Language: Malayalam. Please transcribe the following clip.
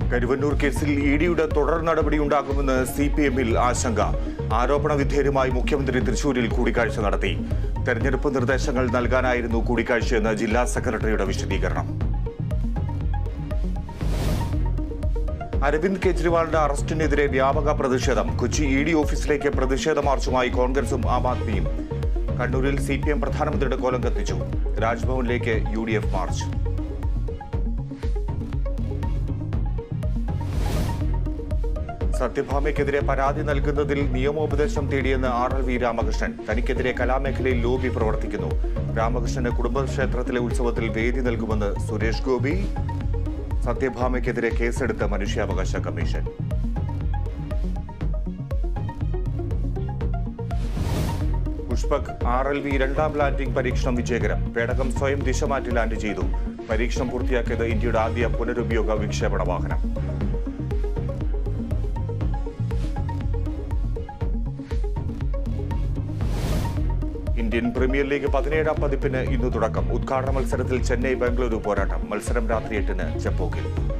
കരുവന്നൂർ കേസിൽ ഇ ഡിയുടെ തുടർ നടപടി ഉണ്ടാകുമെന്ന് സി പി എമ്മിൽ ആശങ്ക ആരോപണ വിധേയരുമായി മുഖ്യമന്ത്രി തൃശൂരിൽ കൂടിക്കാഴ്ച നടത്തി തെരഞ്ഞെടുപ്പ് നിർദ്ദേശങ്ങൾ നൽകാനായിരുന്നു കൂടിക്കാഴ്ചയെന്ന് ജില്ലാ സെക്രട്ടറിയുടെ വിശദീകരണം അരവിന്ദ് കെജ്രിവാളിന്റെ അറസ്റ്റിനെതിരെ വ്യാപക പ്രതിഷേധം കൊച്ചി ഇ ഡി ഓഫീസിലേക്ക് പ്രതിഷേധ മാർച്ചുമായി കോൺഗ്രസും ആം ആദ്മിയും കണ്ണൂരിൽ സി പി എം പ്രധാനമന്ത്രിയുടെ കോലം കത്തിച്ചു രാജ്ഭവനിലേക്ക് യു ഡി എഫ് മാർച്ച് സത്യഭാമയ്ക്കെതിരെ പരാതി നൽകുന്നതിൽ നിയമോപദേശം തേടിയെന്ന് ആർ എൽ വി രാമകൃഷ്ണൻ തനിക്കെതിരെ കലാമേഖലയിൽ ലോബി പ്രവർത്തിക്കുന്നു രാമകൃഷ്ണന് കുടുംബക്ഷേത്രത്തിലെ ഉത്സവത്തിൽ വേദി നൽകുമെന്ന് സുരേഷ് ഗോപി സത്യഭാമയ്ക്കെതിരെ കേസെടുത്ത മനുഷ്യാവകാശ commission Pushpak R L V രണ്ടാം ലാൻഡിംഗ് പരീക്ഷണം വിജയകരം പേടകം സ്വയം ദിശ മാറ്റി ലാൻഡ് ചെയ്തു പരീക്ഷണം പൂർത്തിയാക്കിയത് ഇന്ത്യയുടെ ആദ്യ പുനരുപയോഗ വിക്ഷേപണ വാഹനം ഇന്ത്യൻ പ്രീമിയർ ലീഗ് പതിനേഴാം പതിപ്പിന് ഇന്ന് തുടക്കം ഉദ്ഘാടന മത്സരത്തിൽ ചെന്നൈ ബംഗളൂരു പോരാട്ടം മത്സരം രാത്രി എട്ടിന് ചെപ്പോക്കിൽ